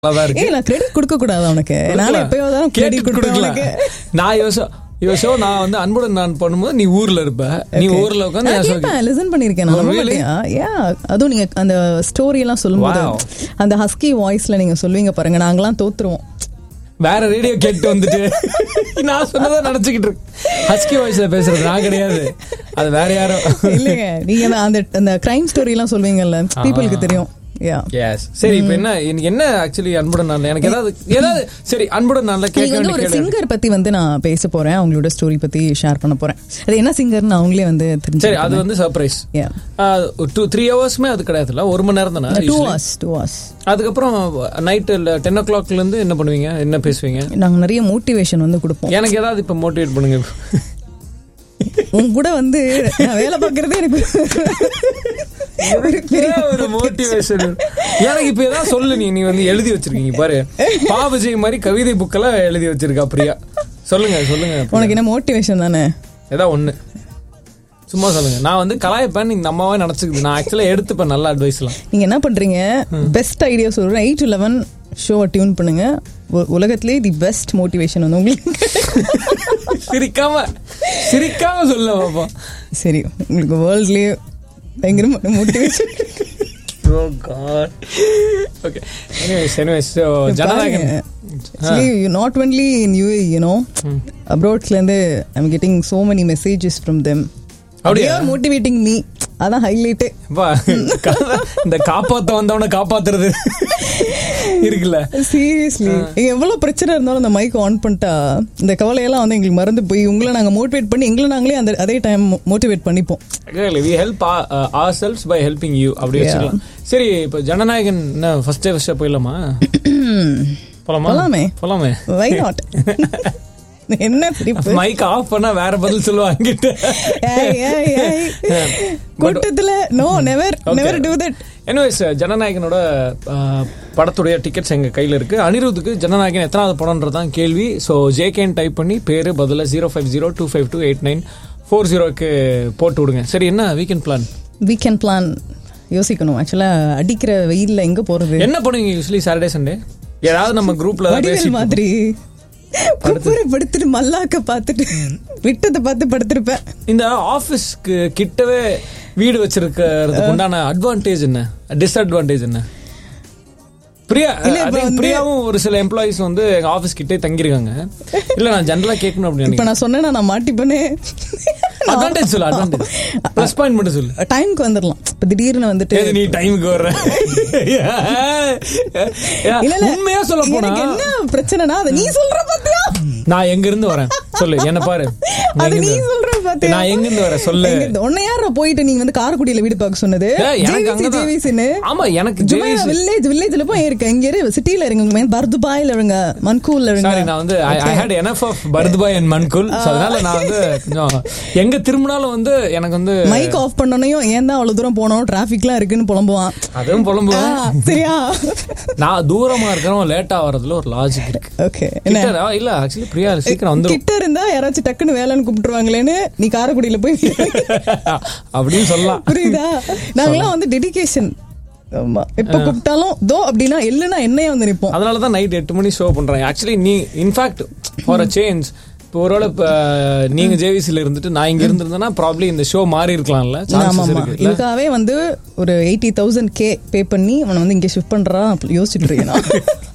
நல்லாதான் இருக்கு ஏய் நான் கிரெடிட் கொடுக்க கூடாது உனக்கு நானும் எப்பயாவது தான் கிரெடிட் கேட்டு கொடுப்பேன் கொடுக்கலாம் உனக்கு நான் யோசோ யோசோ நான் வந்து அன்புடன் நான் பண்ணும்போது நீ ஊர்ல இருப்ப நீ ஊர்ல உட்காந்து நான் நான் கேட்பேன் லிசன் பண்ணிருக்கேன் நான் Oh, நம்ப really? மாட்டியா யா அதுவும் நீங்க அந்த ஸ்டோரி எல்லாம் சொல்லும்போது Wow. அந்த ஹஸ்கி வாய்ஸ்ல நீங்க சொல்லுவீங்க பாருங்க நாங்கெல்லாம் தோத்துருவோம் வேற ரேடியோ கேட்டு வந்துட்டு நான் சொன்னதை நினைச்சுக்கிட்டு இருக்கேன் ஹஸ்கி வாய்ஸ்ல பேசுறது நான் கிடையாது அது வேற யாரோ இல்லைங்க நீங்க அந்த- அந்த அந்த கிரைம் ஸ்டோரி எல்லாம் சொல்லுவீங்கல்ல பீப்புளுக்கு தெரியும் யா எஸ் சரி இப்போ என்ன எனக்கு என்ன ஆக்சுவலி அன்புடன் நான் எனக்கு ஏதாவது ஏதாவது சரி அன்புடன் நான் கேட்க நீங்க வந்து வேண்டிய ஒரு கேள்வி சிங்கர் பத்தி வந்து நான் பேச போறேன் அவங்களோட ஸ்டோரி பத்தி ஷேர் பண்ண போறேன் அது என்ன சிங்கர்னு அவங்களே வந்து சரி தெரிஞ்சு அது வந்து சர்ப்ரைஸ் யா டூ த்ரீ ஹவர்ஸ்மே அது கிடையாதுல்ல ஒரு மணி நேரம் தானே two usually? Hours two hours அதுக்கப்புறம் நைட்டு டென் ஓ கிளாக்ல இருந்து என்ன பண்ணுவீங்க என்ன பேசுவீங்க நாங்க நிறைய மோட்டிவேஷன் வந்து கொடுப்போம் எனக்கு ஏதாவது இப்ப மோட்டிவேட் பண்ணுங்க உன் கூட வந்து நான் வேலை பார்க்கறதே எனக்கு ஒரு பெரிய ஒரு மோட்டிவேஷன் எனக்கு இப்ப ஏதாவது சொல்லு நீ நீ வந்து எழுதி வச்சிருக்கீங்க பாரு பா விஜய் மாதிரி கவிதை புக்கெல்லாம் எழுதி வச்சிருக்கா பிரியா சொல்லுங்க சொல்லுங்க உனக்கு என்ன மோட்டிவேஷன் தானே ஏதாவது ஒண்ணு சும்மா சொல்லுங்க நான் வந்து கலாயப்பேன் இந்த அம்மாவே நினைச்சுக்குது நான் ஆக்சுவலா எடுத்துப்பேன் நல்ல அட்வைஸ்லாம் நீங்க என்ன பண்றீங்க பெஸ்ட் ஐடியா சொல்றேன் எயிட் டு லெவன் ஷோவை டியூன் பண்ணுங்க உ- உலகத்திலே தி பெஸ்ட் மோட்டிவேஷன் வந்து உங்களுக்கு சிரிக்காம சிரிக்காம சொல்ல பாப்பா சரி உங்களுக்கு வேர்ல்ட்லயே பயங்கரமான motivation oh God okay anyways anyways so Jananayagan not only in you you know அப்ராட்ஸ்ல இருந்து I'm getting so many messages from them அப்படியா? மோட்டிவேட்டிங் மீ அதான் ஹைலைட்டே அப்பா, கா- இந்த காப்பாத்த வந்தவன காப்பாத்துறது இருக்குல்ல சீரியஸ்லி எவ்வளவு பிரச்சனை இருந்தாலும் அந்த மைக் ஆன் பண்ணிட்டா இந்த கவலையெல்லாம் வந்து எங்களுக்கு மறந்து போய் உங்களை நாங்க மோட்டிவேட் பண்ணி எங்களை நாங்களே அந்த அதே டைம் மோட்டிவேட் பண்ணிப்போம் we help ourselves by helping you அப்படி வச்சுக்கலாம் சரி இப்போ ஜனநாயகன் என்ன ஃபர்ஸ்ட் டே ஃபர்ஸ்ட் போயிடலாமா போலாமா போலாமே. போலாமே வை நாட் என்ன சிரிப்பு மைக் ஆஃப் பண்ணா வேற பதில் சொல்லுவாங்க கிட்ட ஏய், ஏய், ஏய். கூட்டத்துல no never never do that anyways ஜனநாயகனோட அஹ், படத்துடைய டிக்கெட்ஸ் எங்க கையில இருக்கு அனிருத்துக்கு ஜனநாயகன் எத்தனாவது படம்ன்றதான் கேள்வி ஸோ ஜேகேன் டைப் பண்ணி பேரு பதில zero five zero two five two eight nine four ஜீரோக்கு போட்டு விடுங்க சரி என்ன வீக்கெண்ட் பிளான் வீக்கெண்ட் பிளான் யோசிக்கணும் ஆக்சுவலா அடிக்கிற வெயில்ல எங்க போறது என்ன பண்ணுவீங்க யூஸ்வலி சாட்டர்டே சண்டே ஏதாவது நம்ம குரூப்ல தான் வடிவேல் பேசி மாதிரி குப்புரை படுத்துட்டு மல்லாக்க பார்த்துட்டு விட்டத்தை பார்த்து படுத்திருப்பேன் இந்த ஆபீஸ்க்கு கிட்டவே வீடு வச்சிருக்கிறதுக்கு உண்டான அட்வான்டேஜ் என்ன டிஸ்அட்வான்டேஜ் என்ன பிரியா இல்ல, இப்ப I think வந்து- பிரியாவும் ஒரு சில எம்ப்ளாயிஸ் வந்து எங்க ஆபீஸ் கிட்டே தங்கிருக்காங்க இல்ல நான் ஜென்ரலா கேட்கணும் அப்படின்னு இப்ப நினைக்கிறேன் நான் சொன்னேன்னா நான் மாட்டிப்பேனே அட்வான்டேஜ் சொல்லு அட்வான்டேஜ் ப்ளஸ் பாயிண்ட் மட்டும் சொல்லு டைம்க்கு வந்துடலாம் இப்ப திடீர்னு வந்துட்டு ஏது நீ டைமுக்கு வர்ற இல்ல, இல்ல. உண்மையா சொல்ல போனா எனக்கு என்ன பிரச்சனைனா அதை நீ சொல்ற பாத்தியா நான் எங்க இருந்து வரேன் சொல்லு என்ன பாரு நான் அது எங்க நீ இருந்து சொல்ற பாத்தியா நான் எங்க இருந்து வரேன் சொல்லு எங்க இருந்து? உன்னை யார போயிட்டு நீங்க வந்து காரக்குடியில வீடு பார்க்க சொன்னது ஏய், எனக்கு ஜேவிசி அங்கதான். ஜேவிசின்னு ஆமா எனக்கு ஜேவிசி வில்லேஜ் வில்லேஜ்ல போய் இருக்க இங்க இரு சிட்டில இருங்க பர்துபாயில இருங்க மன்கூல்ல இருங்க சாரி நான் வந்து ஐ ஹேட் எனஃப் ஆஃப் பர்த்பாய் அண்ட் மன்குல் So, அதனால நான் வந்து கொஞ்சம் எங்க திரும்பினாலும் வந்து எனக்கு வந்து மைக் ஆஃப் பண்ணனையும் ஏன் தான் அவ்வளவு தூரம் போனோம் டிராபிக்லாம் இருக்குன்னு புலம்புவான் அதுவும் புலம்புவேன் ஆ, சரியா நான் தூரமா இருக்கிறவன் லேட்டா வர்றதுல ஒரு லாஜிக் இருக்கு ஓகே என்ன கிட்ட- இல்ல ஆக்சுவலி பிரியா சீக்கிரம் வந்துரும் கிட்ட இருந்தா யாராச்சும் டக்குன்னு வேலைன்னு கூப்பிட்டுருவாங்களேன்னு நீ காரக்குடியில போய் அப்படின்னு சொல்லலாம் புரியுதா நாங்கெல்லாம் வந்து டெடிகேஷன் ஆமா எப்ப கூப்பிட்டாலும் தோ அப்படின்னா இல்லைன்னா என்னையே வந்து நிப்போம் அதனால தான் நைட் எட்டு மணி ஷோ பண்றாங்க ஆக்சுவலி நீ இன்ஃபேக்ட் ஃபார் அ சேஞ்ச் இப்போ ஒருவேளை இப்போ நீங்க ஜேவிசில இருந்துட்டு நான் இங்க இருந்திருந்தேன்னா ப்ராப்ளி இந்த ஷோ மாறி இருக்கலாம்ல ஆமா சான்சஸ் ஆமா இருக்கு இதுக்காகவே வந்து ஒரு எயிட்டி தௌசண்ட் கே பே பண்ணி அவனை வந்து இங்க ஷிஃப்ட் பண்றா யோசிச்சுட்டு இருக்கேன் நான்.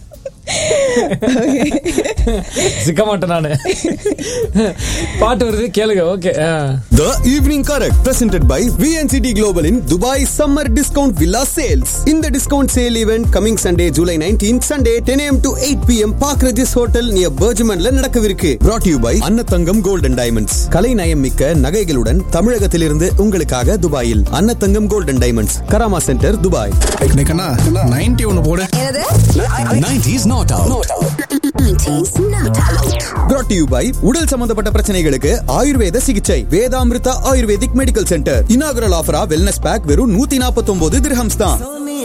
Okay. சிக்க மாட்டேன் நானு பாட்டு வருது கேளுங்க okay The Evening Correct presented by VNCT Global in Dubai Summer Discount Villa Sales. In the discount sale event coming Sunday, July 19th, Sunday 10 a.m. to 8 p.m. Park Regis Hotel near Bergmanல நடக்கவிருக்கு. Brought to you by Annathangam Gold and Diamonds. கலை நயம் மிக்க நகைகளுடன் தமிழகத்திலிருந்து உங்களுக்காக துபாயில் Annathangam Gold and Diamonds. Karama centre Dubai. இன்னைக்கு அண்ணா 90 ஒன்னு போடு என்னது 90s not out. Nineties not out. brought to you by உடல் சம்பந்தப்பட்ட பிரச்சனைகளுக்கு ஆயுர்வேத சிகிச்சை Vedamrutha ayurvedic medical centre inaugural ஆஃபரா வெல்னஸ் பேக் வெறும் நூத்தி நாற்பத்தி ஒன்பது திரஹம்ஸ் தான்